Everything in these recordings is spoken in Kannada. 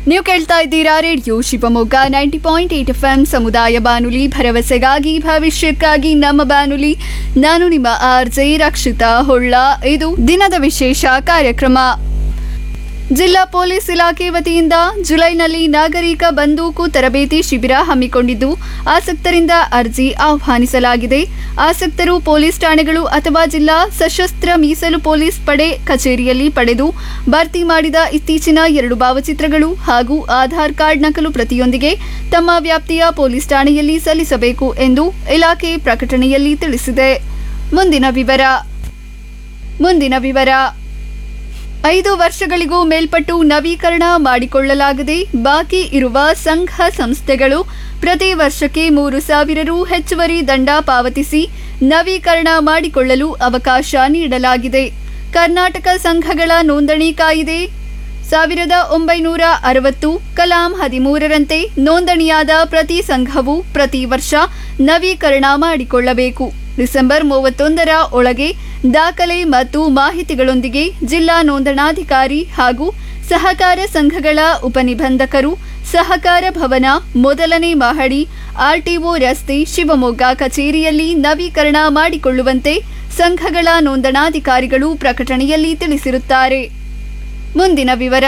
ನೀವು ಕೇಳ್ತಾ ಇದ್ದೀರಾ radio Shivamogga ninety point eight F M ಸಮುದಾಯ ಬಾನುಲಿ ಭರವಸೆಗಾಗಿ ಭವಿಷ್ಯಕ್ಕಾಗಿ ನಮ್ಮ ಬಾನುಲಿ ನಾನು ನಿಮ್ಮ ಆರ್ ಜೆ ರಕ್ಷಿತಾ ಹೊಳ್ಳ ಇದು ದಿನದ ವಿಶೇಷ ಕಾರ್ಯಕ್ರಮ ಜಿಲ್ಲಾ ಪೊಲೀಸ್ ಇಲಾಖೆ ವತಿಯಿಂದ ಜುಲೈನಲ್ಲಿ ನಾಗರಿಕ ಬಂದೂಕು ತರಬೇತಿ ಶಿಬಿರ ಹಮ್ಮಿಕೊಂಡಿದ್ದು ಆಸಕ್ತರಿಂದ ಅರ್ಜಿ ಆಹ್ವಾನಿಸಲಾಗಿದೆ ಆಸಕ್ತರು ಪೊಲೀಸ್ ಠಾಣೆಗಳು ಅಥವಾ ಜಿಲ್ಲಾ ಸಶಸ್ತ್ರ ಮೀಸಲು ಪೊಲೀಸ್ ಪಡೆ ಕಚೇರಿಯಲ್ಲಿ ಪಡೆದು ಭರ್ತಿ ಮಾಡಿದ ಇತ್ತೀಚಿನ ಎರಡು ಭಾವಚಿತ್ರಗಳು ಹಾಗೂ ಆಧಾರ್ ಕಾರ್ಡ್ ನಕಲು ಪ್ರತಿಯೊಂದಿಗೆ ತಮ್ಮ ವ್ಯಾಪ್ತಿಯ ಪೊಲೀಸ್ ಠಾಣೆಯಲ್ಲಿ ಸಲ್ಲಿಸಬೇಕು ಎಂದು ಇಲಾಖೆ ಪ್ರಕಟಣೆಯಲ್ಲಿ ತಿಳಿಸಿದೆ ಮುಂದಿನ ವಿವರ ಮುಂದಿನ ವಿವರ ಐದು ವರ್ಷಗಳಿಗೂ ಮೇಲ್ಪಟ್ಟು ನವೀಕರಣ ಮಾಡಿಕೊಳ್ಳಲಾಗದೆ ಬಾಕಿ ಇರುವ ಸಂಘ ಸಂಸ್ಥೆಗಳು ಪ್ರತಿ ವರ್ಷಕ್ಕೆ ಮೂರು ಸಾವಿರ ರು ಹೆಚ್ಚುವರಿ ದಂಡ ಪಾವತಿಸಿ ನವೀಕರಣ ಮಾಡಿಕೊಳ್ಳಲು ಅವಕಾಶ ನೀಡಲಾಗಿದೆ ಕರ್ನಾಟಕ ಸಂಘಗಳ ನೋಂದಣಿ ಕಾಯಿದೆ ಸಾವಿರದ ಒಂಬೈನೂರ ಅರವತ್ತು ಕಲಾಂ ಹದಿಮೂರರಂತೆ ನೋಂದಣಿಯಾದ ಪ್ರತಿ ಸಂಘವು ಪ್ರತಿ ವರ್ಷ ನವೀಕರಣ ಮಾಡಿಕೊಳ್ಳಬೇಕು ಡಿಸೆಂಬರ್ ಮೂವತ್ತೊಂದರ ಒಳಗೆ ದಾಖಲೆ ಮತ್ತು ಮಾಹಿತಿಗಳೊಂದಿಗೆ ಜಿಲ್ಲಾ ನೋಂದಣಾಧಿಕಾರಿ ಹಾಗೂ ಸಹಕಾರ ಸಂಘಗಳ ಉಪನಿಬಂಧಕರು ಸಹಕಾರ ಭವನ ಮೊದಲನೇ ಮಹಡಿ ಆರ್ಟಿಒ ರಸ್ತೆ ಶಿವಮೊಗ್ಗ ಕಚೇರಿಯಲ್ಲಿ ನವೀಕರಣ ಮಾಡಿಕೊಳ್ಳುವಂತೆ ಸಂಘಗಳ ನೋಂದಣಾಧಿಕಾರಿಗಳು ಪ್ರಕಟಣೆಯಲ್ಲಿ ತಿಳಿಸಿರುತ್ತಾರೆ ಮುಂದಿನ ವಿವರ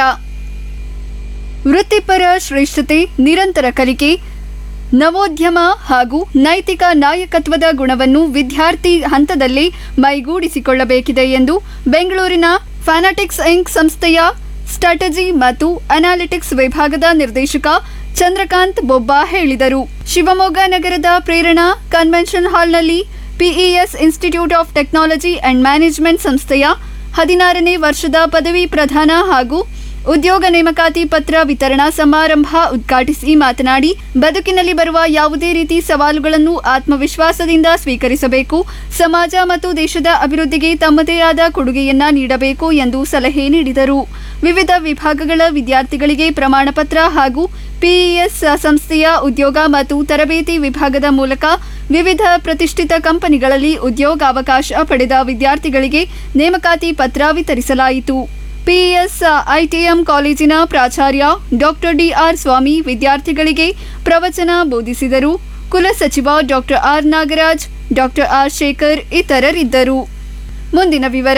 ವೃತ್ತಿಪರ ಶ್ರೇಷ್ಠತೆ ನಿರಂತರ ಕಲಿಕೆ ನವೋದ್ಯಮ ಹಾಗೂ ನೈತಿಕ ನಾಯಕತ್ವದ ಗುಣವನ್ನು ವಿದ್ಯಾರ್ಥಿ ಹಂತದಲ್ಲೇ ಮೈಗೂಡಿಸಿಕೊಳ್ಳಬೇಕಿದೆ ಎಂದು ಬೆಂಗಳೂರಿನ ಫ್ಯಾನಟಿಕ್ಸ್ ಇಂಕ್ ಸಂಸ್ಥೆಯ ಸ್ಟ್ರಾಟಜಿ ಮತ್ತು ಅನಾಲಿಟಿಕ್ಸ್ ವಿಭಾಗದ ನಿರ್ದೇಶಕ ಚಂದ್ರಕಾಂತ್ ಬೊಬ್ಬ ಹೇಳಿದರು ಶಿವಮೊಗ್ಗ ನಗರದ ಪ್ರೇರಣಾ ಕನ್ವೆನ್ಷನ್ ಹಾಲ್ನಲ್ಲಿ PES institute of technology and management ಸಂಸ್ಥೆಯ ಹದಿನಾರನೇ ವರ್ಷದ ಪದವಿ ಪ್ರದಾನ ಹಾಗೂ ಉದ್ಯೋಗ ನೇಮಕಾತಿ ಪತ್ರ ವಿತರಣಾ ಸಮಾರಂಭ ಉದ್ಘಾಟಿಸಿ ಮಾತನಾಡಿ ಬದುಕಿನಲ್ಲಿ ಬರುವ ಯಾವುದೇ ರೀತಿ ಸವಾಲುಗಳನ್ನು ಆತ್ಮವಿಶ್ವಾಸದಿಂದ ಸ್ವೀಕರಿಸಬೇಕು ಸಮಾಜ ಮತ್ತು ದೇಶದ ಅಭಿವೃದ್ಧಿಗೆ ತಮ್ಮದೇ ಆದ ಕೊಡುಗೆಯನ್ನ ನೀಡಬೇಕು ಎಂದು ಸಲಹೆ ನೀಡಿದರು ವಿವಿಧ ವಿಭಾಗಗಳ ವಿದ್ಯಾರ್ಥಿಗಳಿಗೆ ಪ್ರಮಾಣ ಪತ್ರ ಹಾಗೂ ಪಿಇಎಸ್ ಸಂಸ್ಥೆಯ ಉದ್ಯೋಗ ಮತ್ತು ತರಬೇತಿ ವಿಭಾಗದ ಮೂಲಕ ವಿವಿಧ ಪ್ರತಿಷ್ಠಿತ ಕಂಪನಿಗಳಲ್ಲಿ ಉದ್ಯೋಗಾವಕಾಶ ಪಡೆದ ವಿದ್ಯಾರ್ಥಿಗಳಿಗೆ ನೇಮಕಾತಿ ಪತ್ರ ವಿತರಿಸಲಾಯಿತು ಪಿಇಎಸ್ ಐಟಿಎಂ ಕಾಲೇಜಿನ ಪ್ರಾಚಾರ್ಯ ಡಾಕ್ಟರ್ ಡಿಆರ್ ಸ್ವಾಮಿ ವಿದ್ಯಾರ್ಥಿಗಳಿಗೆ ಪ್ರವಚನ ಬೋಧಿಸಿದರು ಕುಲಸಚಿವ doctor R Nagaraj doctor R Shekhar ಇತರರಿದ್ದರು ಮುಂದಿನ ವಿವರ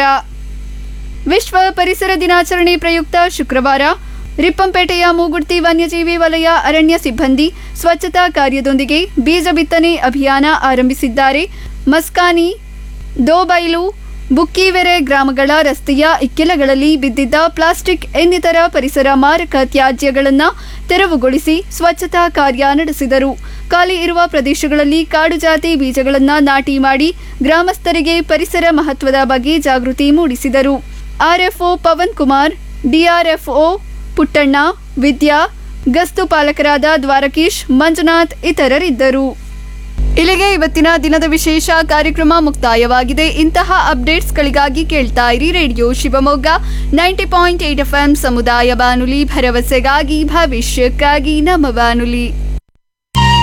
ವಿಶ್ವ ಪರಿಸರ ದಿನಾಚರಣೆ ಪ್ರಯುಕ್ತ ಶುಕ್ರವಾರ ರಿಪ್ಪಂಪೇಟೆಯ ಮೂಗುಡ್ತಿ ವನ್ಯಜೀವಿ ವಲಯ ಅರಣ್ಯ ಸಿಬ್ಬಂದಿ ಸ್ವಚ್ಛತಾ ಕಾರ್ಯದೊಂದಿಗೆ ಬೀಜ ಬಿತ್ತನೆ ಅಭಿಯಾನ ಆರಂಭಿಸಿದ್ದಾರೆ ಮಸ್ಕಾನಿ ದೋಬೈಲು ಬುಕ್ಕಿವೆರೆ ಗ್ರಾಮಗಳ ರಸ್ತೆಯ ಇಕ್ಕೆಲಗಳಲ್ಲಿ ಬಿದ್ದಿದ್ದ ಪ್ಲಾಸ್ಟಿಕ್ ಇನ್ನಿತರ ಪರಿಸರ ಮಾರಕ ತ್ಯಾಜ್ಯಗಳನ್ನು ತೆರವುಗೊಳಿಸಿ ಸ್ವಚ್ಛತಾ ಕಾರ್ಯ ನಡೆಸಿದರು ಖಾಲಿ ಇರುವ ಪ್ರದೇಶಗಳಲ್ಲಿ ಕಾಡು ಜಾತಿ ಬೀಜಗಳನ್ನು ನಾಟಿ ಮಾಡಿ ಗ್ರಾಮಸ್ಥರಿಗೆ ಪರಿಸರ ಮಹತ್ವದ ಬಗ್ಗೆ ಜಾಗೃತಿ ಮೂಡಿಸಿದರು ಆರ್ಎಫ್ಒ ಪವನ್ ಕುಮಾರ್ ಡಿಆರ್ಎಫ್ಒ ಪುಟ್ಟಣ್ಣ ವಿದ್ಯಾ ಗಸ್ತು ಪಾಲಕರಾದ ದ್ವಾರಕೀಶ್ ಮಂಜುನಾಥ್ ಇತರರಿದ್ದರು ಇಲ್ಲಿಗೆ ಇವತ್ತಿನ ದಿನದ ವಿಶೇಷ ಕಾರ್ಯಕ್ರಮ ಮುಕ್ತಾಯವಾಗಿದೆ ಇಂತಹ ಅಪ್ಡೇಟ್ಸ್ಗಳಿಗಾಗಿ ಕೇಳ್ತಾ ಇರಿ radio Shivamogga ninety point eight F M ಸಮುದಾಯ ಬಾನುಲಿ ಭರವಸೆಗಾಗಿ ಭವಿಷ್ಯಕ್ಕಾಗಿ ನಮ್ಮ ಬಾನುಲಿ